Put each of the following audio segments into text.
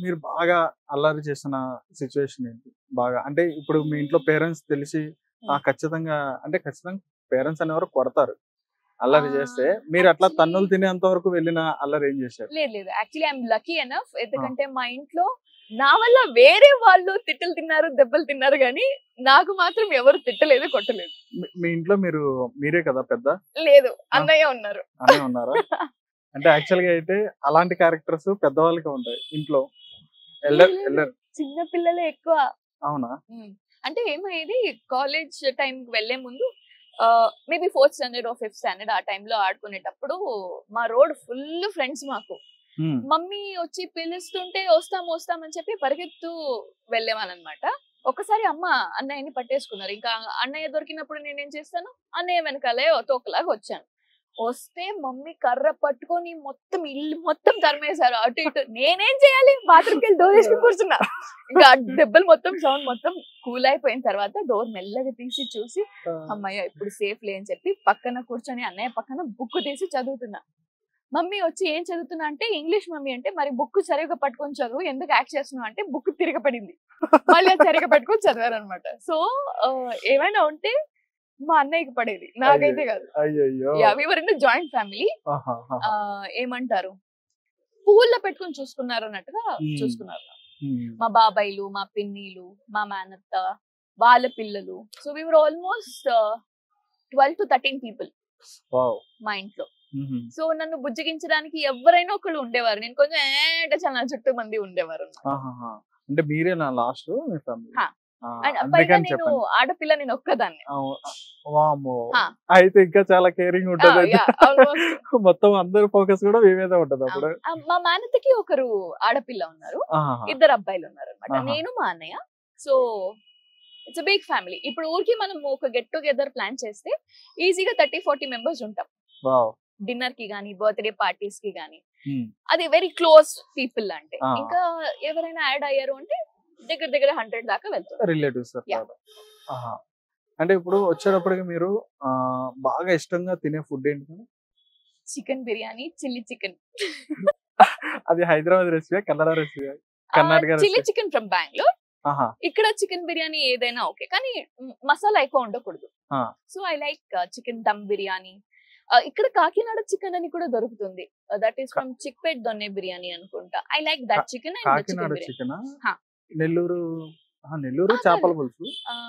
మీరు బాగా అల్లరి చేసిన సిచ్యువేషన్ ఏంటి బాగా అంటే ఇప్పుడు మీ ఇంట్లో పేరెంట్స్ తెలిసి ఆ ఖచ్చితంగా అంటే ఖచ్చితంగా పేరెంట్స్ అనేవారు కొడతారు అల్లరి ఆ, చేస్తే మీరు అట్లా actually- తన్నులు తినేంత వరకు వెళ్ళిన అల్లరి ఏం చేశారు లేదు లేదు యాక్చువల్లీ ఐఎమ్ లక్కీ ఎనఫ్ ఎందుకంటే మా ఇంట్లో నా వల్ల వేరే వాళ్ళు తిట్టలు తిన్నారు దెబ్బలు తిన్నారు కానీ నాకు మాత్రం ఎవరు తిట్టలేదు కొట్టలేదు మీ- మీ ఇంట్లో మీరు మీరే కదా పెద్ద లేదు అన్నయ్య ఉన్నారు అనే ఉన్నారా అంటే యాక్చువల్ గా అయితే అలాంటి క్యారెక్టర్స్ పెద్దవాళ్ళకి ఉంటాయి ఇంట్లో ఎల్లర్ లేదు. ఎల్లర్ చిన్న పిల్లలే ఎక్కువ అవునా ఉమ్. అంటే ఏమయ్యేది కాలేజ్ టైం వెళ్లే ముందు maybe fourth standard or fifth standard ఆ టైంలో ఆడుకునేటప్పుడు మా రోడ్ ఫుల్ ఫ్రెండ్స్ మాకు ఉమ్, మమ్మీ వచ్చి పిలుస్తుంటే వస్తాం వస్తాం అని చెప్పి పరిగెత్తు వెళ్ళేవాళ్ళనమాట ఒకసారి అమ్మ అన్నయ్యని పట్టేసుకున్నారు ఇంకా అన్నయ్య దొరికినప్పుడు నేనేం చేస్తాను అన్నయ్య వెనకాలే తోకలాగా వచ్చాను వస్తే మమ్మీ కర్ర పట్టుకొని మొత్తం ఇల్లు మొత్తం తరిమేశారు అటు ఇటు నేనేం చేయాలి బాత్రూమ్కి వెళ్ళి డోర్ వేసుకుని కూర్చున్నా ఇంకా ఆ దెబ్బలు మొత్తం సౌండ్ మొత్తం కూల్ అయిపోయిన తర్వాత డోర్ మెల్లగా తీసి చూసి అమ్మయ్య ఇప్పుడు సేఫ్ లే అని చెప్పి పక్కన కూర్చొని అన్నయ్య పక్కన బుక్ తీసి చదువుతున్నా మమ్మీ వచ్చి ఏం చదువుతున్నా అంటే ఇంగ్లీష్ మమ్మీ అంటే మరి బుక్ సరిగా పట్టుకొని చదువు ఎందుకు యాక్ట్ చేస్తున్నావు అంటే బుక్ తిరగపడింది మళ్ళీ అది సరిగా పట్టుకొని చదివారు అనమాట సో ఏమైనా ఉంటే మా అన్నయ్యకి పడేది నాకైతే కాదు అయ్యయ్యో yeah were in joint family ఆహా, ఆహా. ఏమంటారు పువ్వుల్లో పెట్టుకొని చూసుకున్నారు అన్నట్టుగా Hmm. చూసుకున్నారు ఉమ్, మా బాబాయిలు మా పిన్నిలు మా మేనత్త వాళ్ళ పిల్లలు so we were almost twelve to thirteen people wow మా ఇంట్లో ఉహుం. సో నన్ను బుజ్జగించడానికి ఎవరైనా ఒకళ్ళు ఉండేవారు నేను కొంచెం ఏంట చాలా నా చుట్టూ మంది ఉండేవారు ఆహాహా. అంటే మీరే నా లాస్ట్ మీ ఫ్యామిలీ హా. అండ్ పైగా అందుకని నేను చెప్పండి ఆడపిల్ల నేను ఒక్కదాన్ని అవు- వామ్మో హా. అయితే ఇంకా చాలా కేరింగ్ ఆ, ఉంటుంది yeah, almost. మొత్తం అందరి ఫోకస్ కూడా మీ మీద ఉంటది అప్పుడు ఆ, మా మేనత్తకి ఒకరు ఆడపిల్ల ఉన్నారు ఆహాహా. ఇద్దరు అబ్బాయిలు ఉన్నారు అనమాట ఆహా. నేను మా అన్నయ్య సో ఇట్స్ బిగ్ ఫ్యామిలీ ఇప్పుడు ఊరికి మనం ఒక గెట్ టుగెదర్ ప్లాన్ చేస్తే ఈజీగా థర్టీ ఫార్టీ మెంబర్స్ ఉంటాం వావ్ డిన్నర్ కి గానీ బర్త్డే పార్టీస్ కి గానీ ఉమ్. అది వెరీ క్లోజ్ పీపుల్ అంటే ఆ. ఇంకా ఎవరైనా యాడ్ అయ్యారు అంటే దగ్గర దగ్గర హండ్రెడ్ దాకా వెళ్తారు రిలేటివ్స్ Yeah. ఆహా అంటే ఇప్పుడు వచ్చేటప్పటికి మీరు ఆ, బాగా ఇష్టంగా తినే ఫుడ్ ఏంటి చికెన్ బిర్యానీ చిల్లీ చికెన్ అది Hyderabad recipe Kannada recipe Karnataka chilli recipe. Chicken from Bengaluru ఆహా ఇక్కడ చికెన్ బిర్యానీ ఏదైనా ఓకే కానీ మ్, మసాలా ఎక్కువ ఉండకూడదు ఆ. So I like chicken dum biryani ఇక్కడ కాకినాడ చికెన్ అని కూడా దొరుకుతుంది that is from Chickpet donne biryani అనుకుంటా I like that chicken and Kakinada chicken chicken హా. నెల్లూరు ఆహా, నెల్లూరు ఆ, చేపల పులుసు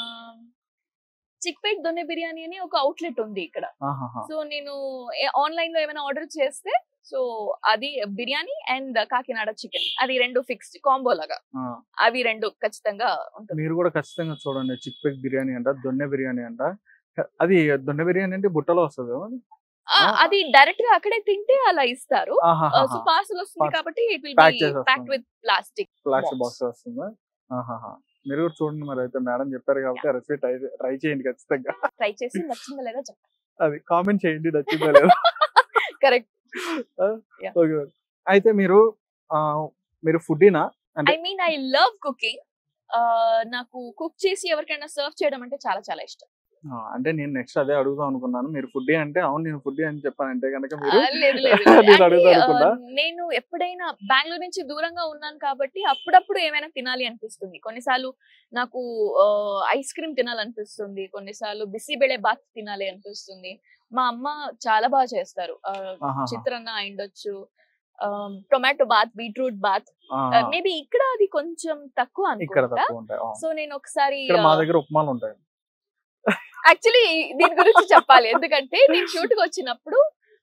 చిక్పేట్ దొన్నె బిర్యానీ అని ఒక అవుట్లెట్ ఉంది ఇక్కడ ఆహాహా. సో నేను ఆన్లైన్ లో ఏమైనా ఆర్డర్ చేస్తే సో అది బిర్యానీ అండ్ కాకినాడ చికెన్ అది రెండు ఫిక్స్డ్ కాంబో లాగా ఆ, అవి రెండు ఖచ్చితంగా ఉంటుంది మీరు కూడా ఖచ్చితంగా చూడండి చిక్ పెక్ బిర్యానీ అంట దొన్నె బిర్యానీ అంట అది దొన్నె బిర్యానీ అంటే బుట్టలో వస్తుంది కదా? ఆ, ఆ. అది డైరెక్ట్ గా అక్కడే తింటే అలా ఇస్తారు ఆహాహా. సో పార్సల్ వస్తుంది Parcel. కాబట్టి ఇట్ విల్ Pack బి చేసి ప్యాక్డ్ వస్తుంది. With plastic plastic box. Box వస్తుందా ఆహాహా. మీరు కూడా చూడండి మరి అయితే మేడం చెప్పారు కాబట్టి రెసిపీ ట్రై ట్రై చేయండి ఖచ్చితంగా ట్రై చేసి నచ్చిందా లేదా చెప్పండి అది కామెంట్ చేయండి నచ్చిందా లేదా కరెక్ట్ Yeah. ఓకే అయితే మీరు ఆ, మీరు ఫుడ్డీనా అంటే I mean I love cooking నాకు కుక్ చేసి ఎవరికైనా సర్వ్ చేయడం అంటే చాలా చాలా ఇష్టం ఆ, అంటే నేను నెక్స్ట్ అదే అడుగుదాం అనుకున్నాను మీరు ఫుడ్డీ అంటే అవును నేను ఫుడ్డీ అని చెప్పానంటే కనుక ఆ, మీరు లేదు లేదు నేను అంటే, అడుగుదాం ఆ, అనుకున్నా. నేను ఎప్పుడైనా బెంగళూరు నుంచి దూరంగా ఉన్నాను కాబట్టి అప్పుడప్పుడు ఏమైనా తినాలి అనిపిస్తుంది కొన్నిసార్లు నాకు ఐస్ క్రీమ్ తినాలనిపిస్తుంది కొన్నిసార్లు బిసిబెళే బాత్ తినాలి అనిపిస్తుంది మా అమ్మ చాలా బాగా చేస్తారు ఆ, ఆహాహా. చిత్రాన్న అయిండొచ్చు టొమాటో బాత్ బీట్రూట్ బాత్ ఆహా. మేబీ ఇక్కడ అది కొంచెం తక్కువ ఇక్కడ అనుకుంటా తక్కువ ఉంటాయి అవును. సో నేను ఒకసారి ఇక్కడ మా దగ్గర ఉప్మాలు ఉంటాయి యాక్చువల్లీ దీని గురించి చెప్పాలి ఎందుకంటే నేను షూట్ కి వచ్చినప్పుడు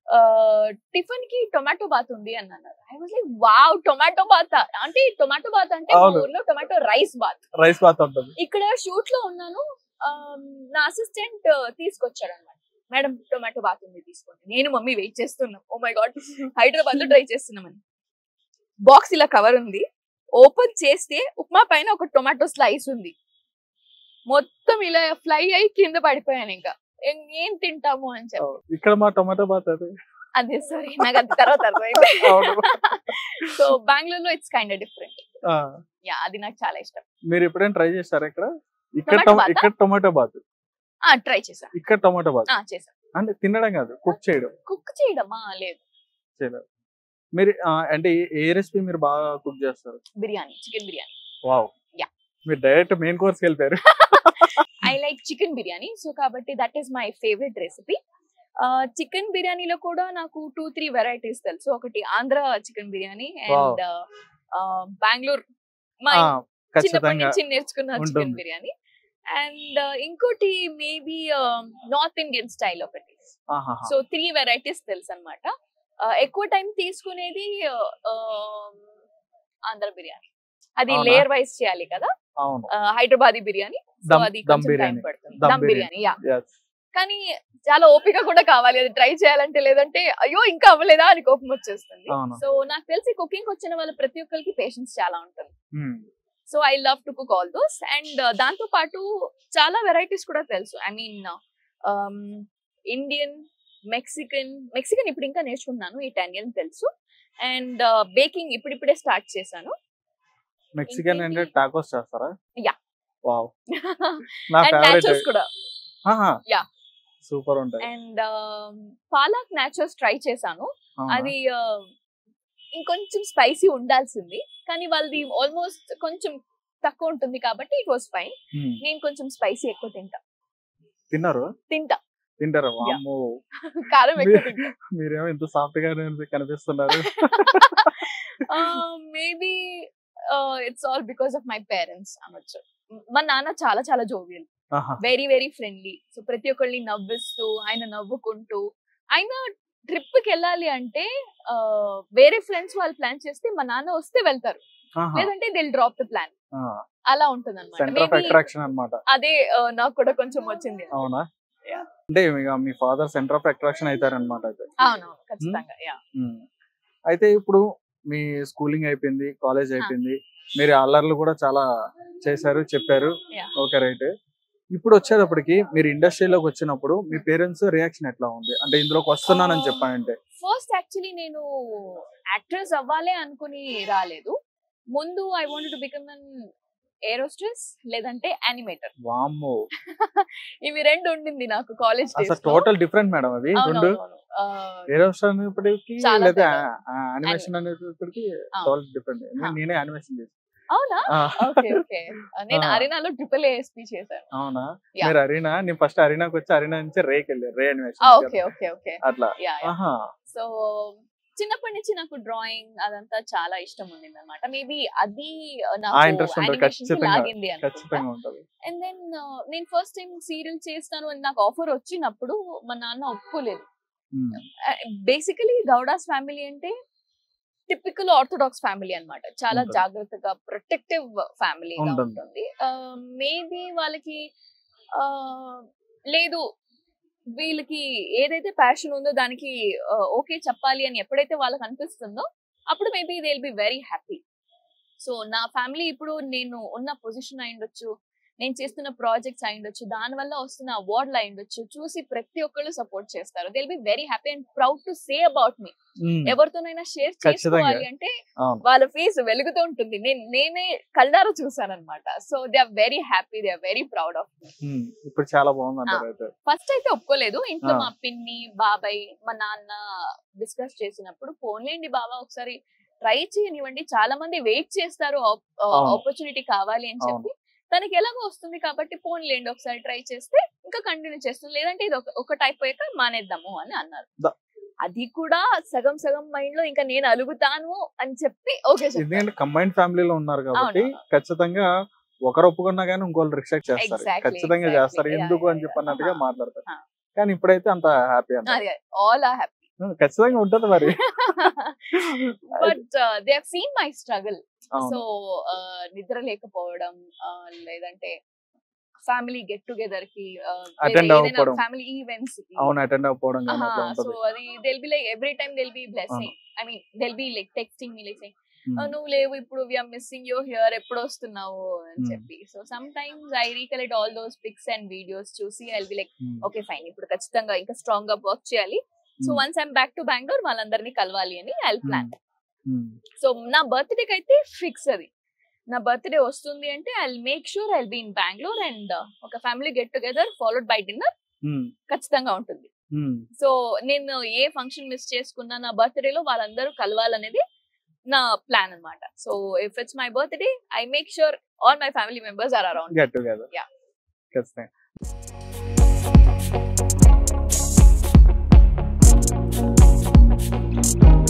టిఫిన్ కి టొమాటో బాత్ ఉంది అని అన్నారు I was like wow tomato bath అంటే టొమాటో బాత్ అంటే మా అవును. ఊర్లో tomato rice bath rice bath ఉంటుంది ఇక్కడ షూట్ లో ఉన్నాను ఆ, నా అసిస్టెంట్ తీసుకొచ్చాడు అనమాట మేడం టొమాటో బాత్ ఉంది తీసుకోండి నేను మమ్మీ వెయిట్ చేస్తున్నాం ఓ మై గాడ్ హైదరాబాద్ లో ట్రై చేస్తున్నామని బాక్స్ ఇలా కవర్ ఉంది ఓపెన్ చేస్తే ఉప్మా పైన ఒక టొమాటో స్లైస్ ఉంది మొత్తం ఇలా ఫ్లై అయి కింద పడిపోయాను ఇంకా ఏం- ఏం తింటాము అని చెప్పి అవును. ఇక్కడ మా టొమాటో బాత్ అది అదే సారీ నాకు అది తర్వాత అర్థమైంది అవును. సో బెంగళూరులో ఇట్స్ కైండ్ డిఫరెంట్ ఆ, యా అది నాకు చాలా ఇష్టం మీరు ఎప్పుడైనా ట్రై చేస్తారా ఇక్కడ ఇక్కడ టొమాటో టొమ- బాతా? ఇక్కడ టొమాటో బాత్ ఆ ట్రై చేసా ఇక్కడ టొమాటో బాత్ ఆ చేసా అంటే తినడం కాదు కుక్ చేయడం కుక్ చేయడమా లేదు చేయలేదు మీరు ఆ, అంటే ఏ- ఏ రెసిపీ మీరు బాగా కుక్ చేస్తారు biryani chicken biryani wow Yeah. మీరు డైరెక్ట్ మెయిన్ కోర్స్ వెళ్ళిపోయారు I like chicken biryani so కాబట్టి that is my favourite recipe chicken బిర్యానీలో కూడా నాకు టూ త్రీ వెరైటీస్ తెలుసు ఒకటి ఆంధ్ర చికెన్ బిర్యానీ అండ్ బెంగళూరు మా ఆ, చిన్నప్పటి ఖచ్చితంగా నుంచి నేర్చుకున్న చికెన్ ఉంటుంది. బిర్యానీ అండ్ ఇంకోటి మేబీ నార్త్ ఇండియన్ స్టైల్ ఒకటి ఆహాహా. సో త్రీ వెరైటీస్ తెలుసు అనమాట ఎక్కువ టైం తీసుకునేది uh, ఆంధ్ర బిర్యానీ అది అవునా? లేయర్ వైజ్ చేయాలి కదా అవును హైదరాబాదీ బిర్యానీ సో దమ్ అది దమ్ కొంచెం టైం బిర్యానీ పడుతుంది దమ్ దమ్ బిర్యానీ యా Yes. కానీ చాలా ఓపిక కూడా కావాలి అది ట్రై చేయాలంటే లేదంటే అయ్యో ఇంకా అవ్వలేదా అని కోపం వచ్చేస్తుంది అవును. సో నాకు తెలిసి కుకింగ్ వచ్చిన వాళ్ళ ప్రతి ఒక్కరికి పేషెన్స్ చాలా ఉంటుంది మ్మ్. So I love to cook all those and దాంతో పాటు చాలా వెరైటీస్ కూడా తెలుసు I mean Indian Mexican Mexican ఇప్పుడు ఇంకా నేర్చుకుంటున్నాను ఇటాలియన్ తెలుసు అండ్ బేకింగ్ ఇప్పుడిప్పుడే స్టార్ట్ చేశాను మెక్సికన్ అంటే ఇంకేంటి? టాకోస్ చేస్తారా Yeah. వావ్ నా అండ్ ఫేవరెట్ నాచోస్ కూడా Yeah. సూపర్ ఉంటాయి అండ్ పాలక్ నాచోస్ ట్రై చేశాను అవునా? అది ఆ, ఇంకొంచెం స్పైసీ ఉండాల్సింది కానీ వాళ్ళది ఆల్మోస్ట్ కొంచెం తక్కువ ఉంటుంది కాబట్టి ఇట్ వాస్ ఫైన్ మ్మ్. నేను కొంచెం స్పైసీ ఎక్కువ తింటా తిన్నారు తింటా తింటారా వామ్మో కారం ఎక్కువ తింటా మీరేమో ఇంత సాఫ్ట్ గా కనిపిస్తున్నారు maybe it's all because of my parents అనొచ్చు మా నాన్న చాలా చాలా జోవియల్ ఆహా. వెరీ వెరీ ఫ్రెండ్లీ సో ప్రతి ఒక్కళ్ళని నవ్విస్తూ ఆయన నవ్వుకుంటూ ఆయన ట్రిప్ కి వెళ్ళాలి అంటే ఆ, వేరే ఫ్రెండ్స్ వాళ్ళు ప్లాన్ చేస్తే మా నాన్న వస్తే వెళ్తారు ఆహా. లేదంటే దిల్ డ్రాప్ ద ప్లాన్ ఆ. అలా ఉంటుంది సెంటర్ ఆఫ్ అట్రాక్షన్ అన్నమాట అదే ఆ, నాకు కూడా కొంచెం వచ్చింది అవునా Yeah. అంటే ఇక మీ ఫాదర్ సెంటర్ ఆఫ్ అట్రాక్షన్ అవుతారనమాట అయితే అవునవును ఖచ్చితంగా యా మ్మ్. అయితే ఇప్పుడు మీ స్కూలింగ్ అయిపోయింది కాలేజ్ అయిపోయింది మీరు అల్లర్లు కూడా చాలా చేశారు చెప్పారు Yeah. ఓకే రైట్ ఇప్పుడు వచ్చేటప్పటికి మీరు ఇండస్ట్రీలోకి వచ్చినప్పుడు మీ పేరెంట్స్ రియాక్షన్ ఎట్లా ఉంది అంటే ఇందులోకి వస్తున్నానని Um, చెప్పానంటే ఫస్ట్ యాక్చువల్లీ నేను యాక్ట్రెస్ అవ్వాలి అనుకుని రాలేదు ముందు I want to become an air hostess లేదంటే యానిమేటర్ వామ్మో ఇవి రెండు ఉండింది నాకు కాలేజ్ అసలు టోటల్ డిఫరెంట్ మేడం అవి రెండు ఏరోస్ అనేప్పటికి చాలా లేదా తేడా. యానిమేషన్ అనేప్పటికి ఆ. టోటల్ డిఫరెంట్ ఆ. నేనే యానిమేషన్ చేసి అవునా ఓకే ఓకే నేను ఆ. అరీనాలో ట్రిపుల్ ఏఎస్పీ చేశాను అవునా Yeah. మీరు అరీనా నేను ఫస్ట్ అరీనాకి వచ్చి అరీనా నుంచి రేకి వెళ్ళారు రే ఓకే యానిమేషన్ ఓకే ఓకే అట్లా యా ఆహా సో చిన్నప్పటి నుంచి నాకు డ్రాయింగ్ అదంతా చాలా ఇష్టం ఉండింది అనమాట మేబీ అది uh, నాకు ఆ interest ఉంటుంది, animation కి ఖచ్చితంగా, లాగింది అనుకుంటా ఖచ్చితంగా ఉంటది అండ్ దెన్ నేను ఫస్ట్ టైం సీరియల్ చేస్తాను అని నాకు ఆఫర్ వచ్చినప్పుడు మా నాన్న ఒప్పుకోలేదు మ్మ్. బేసికలీ గౌడాస్ ఫ్యామిలీ అంటే టిపికల్ ఆర్థోడాక్స్ ఫ్యామిలీ అన్నమాట చాలా ఉంటుంది. జాగ్రత్తగా ప్రొటెక్టివ్ ఫ్యామిలీ ఉంటుంది. ఉంటుంది మేబీ వాళ్ళకి ఆ, లేదు వీళ్ళకి ఏదైతే ప్యాషన్ ఉందో దానికి ఓకే చెప్పాలి అని ఎప్పుడైతే వాళ్ళకి అనిపిస్తుందో అప్పుడు maybe they will be very happy so నా ఫ్యామిలీ ఇప్పుడు నేను ఉన్న పొజిషన్ అయిండొచ్చు నేను చేస్తున్న ప్రాజెక్ట్స్ అయిండొచ్చు దాని వల్ల వస్తున్న అవార్డులు అయిండొచ్చు చూసి ప్రతి ఒక్కళ్ళు సపోర్ట్ చేస్తారు they be very happy and proud to say about me hmm. ఎవరితోనైనా షేర్ ఖచ్చితంగా. చేసుకోవాలి అంటే అవును వాళ్ళ ఫేస్ వెలుగుతూ ఉంటుంది నేను నేనే కళ్ళారా చూసాను అనమాట so they are very happy they are very proud of hmm. ఇప్పుడు చాలా బాగుంది అంటారు అయితే ఫస్ట్ అయితే ఒప్పుకోలేదు ఇంట్లో ఆ. మా పిన్ని బాబాయ్ మా నాన్న డిస్కస్ చేసినప్పుడు పోన్లేండి బాబా ఒకసారి ట్రై చేయనివ్వండి చాలా మంది వెయిట్ చేస్తారు అవును. ఆపర్చునిటీ కావాలి అని చెప్పి తనకి ఎలాగో వస్తుంది కాబట్టి పోన్లేండి ఒకసారి ట్రై చేస్తే ఇంకా కంటిన్యూ చేస్తుంది లేదంటే ఇది ఒక- ఒకటి అయిపోయాక మానేద్దాము అని అన్నారు ద- అది కూడా సగం సగం మైండ్ లో ఇంకా నేను అలుగుతాను అని చెప్పి ఓకే ఎందుకంటే కంబైన్డ్ ఫ్యామిలీలో ఉన్నారు కాబట్టి అవును. ఖచ్చితంగా ఒకరు ఒప్పుకున్నా కానీ ఇంకోళ్ళు రిస్ట్రిక్ట్ చేస్తారు Exactly, ఖచ్చితంగా exactly. చేస్తారు Yeah, ఎందుకు yeah, అని yeah. చెప్పన్నట్టుగా Ah. మాట్లాడతారు Ah. కానీ ఇప్పుడైతే అంత హ్యాపీ అంట ఆల్ ఆర్ హ్యాపీ ఖచ్చితంగా ఉంటది మరి but they have seen my struggle so అవును నిద్ర లేకపోవడం uh, లేదంటే ఫ్యామిలీ గెట్ టుగెదర్ కి Attend అవ్వకపోవడం. ఫ్యామిలీ ఈవెంట్స్ కి అవును అటెండ్ అవ్వకపోవడం కానీ అట్లా సో ఉంటది అది they'll be like every time they'll be blessing I mean they'll be like texting me like hmm. నువ్వు లేవు ఇప్పుడు విఆర్ మిస్సింగ్ యూ హియర్ ఎప్పుడు వస్తున్నావు అని Hmm. చెప్పి so sometimes I recollect all those pics and videos చూసి I be like hmm. Okay fine ఇప్పుడు ఖచ్చితంగా ఇంకా స్ట్రాంగ్ గా వర్క్ చేయాలి so hmm. Once I'm back to Bengaluru వాళ్ళందరినీ కలవాలి అని ఐ ప్లాన్ మ్మ్. సో నా బర్త్డేకి అయితే ఫిక్స్ అది నా బర్త్డే వస్తుంది అంటే I make sure I be in Bengaluru and ఒక family get together followed by dinner hmm. ఖచ్చితంగా ఉంటుంది సో నేను ఏ ఫంక్షన్ మిస్ చేసుకున్నా నా బర్త్డేలో వాళ్ళందరూ కలవాలనేది నా ప్లాన్ అన్నమాట so if it's my birthday I make sure all my family members are around get together Yeah. ఖచ్చితంగా